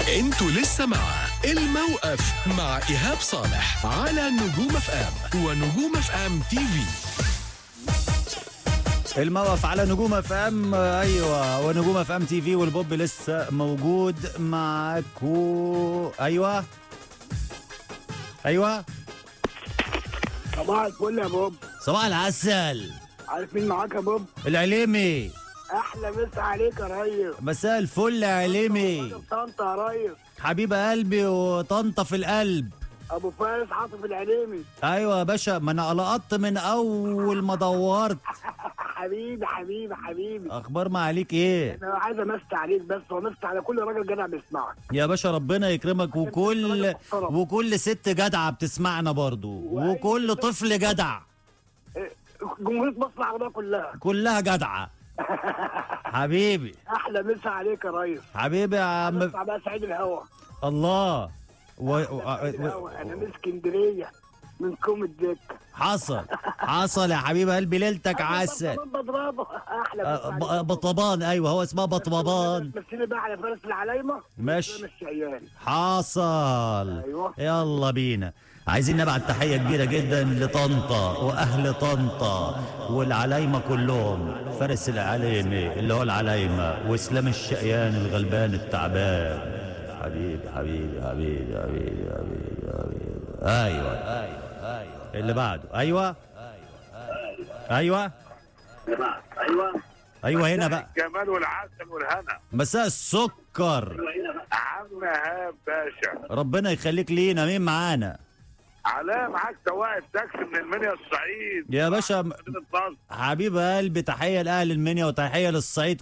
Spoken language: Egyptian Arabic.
انتوا لسه مع الموقف مع ايهاب صالح على نجوم اف ام ونجوم اف ام تي في الموقف على نجوم اف ام ايوه ونجوم اف ام تي في والبوب لسه موجود معاكو ايوه ايوه صباح الفل يا بوب صباح العسل عارف مين معاك يا بوب العليمي احلى مسا عليك يا ريس مساء الفل يا عليمي طنطا يا ريس حبيب قلبي وطنطا في القلب ابو فارس عاطف العليمي ايوه يا باشا ما انا لقطت من اول ما دورت حبيبي حبيبي حبيبي اخبار ما عليك ايه انا عايز امسي عليك بس وامسي على كل راجل جدع بيسمعك يا باشا ربنا يكرمك وكل محترم. وكل ست جدعه بتسمعنا برضو وكل طفل جدع إيه، جمهوريه مصر العربيه كلها كلها جدعه حبيبي احلى مسا عليك يا ريس حبيبي يا عم مسا على سعيد الهوا الله و... سعيد و... الهوا انا من اسكندريه من كوم الدكه حصل حصل يا حبيب قلبي ليلتك عسل بضربه احلى أه، مسا ب- عليك. بطبان ايوه هو اسمها بطبان مثلي بقى على فارس العلايمه ماشي. مش عيال حصل أيوة. يلا بينا عايزين نبعت تحية كبيرة جدا لطنطا وأهل طنطا والعلايمة كلهم فارس العلايمي اللي هو العلايمة وإسلام الشقيان الغلبان التعبان حبيبي حبيبي حبيبي حبيبي حبيبي, حبيبي. أيوة أيوة أيوة اللي بعده أيوة أيوة ايوه أيوة هنا بقى الجمال والعسل والهنا مساء السكر عم هاب باشا ربنا يخليك لينا مين معانا علاء معاك سواق التاكسي من المنيا الصعيد يا باشا مدينة نصر حبيب قلبي تحيه لاهل المنيا وتحيه للصعيد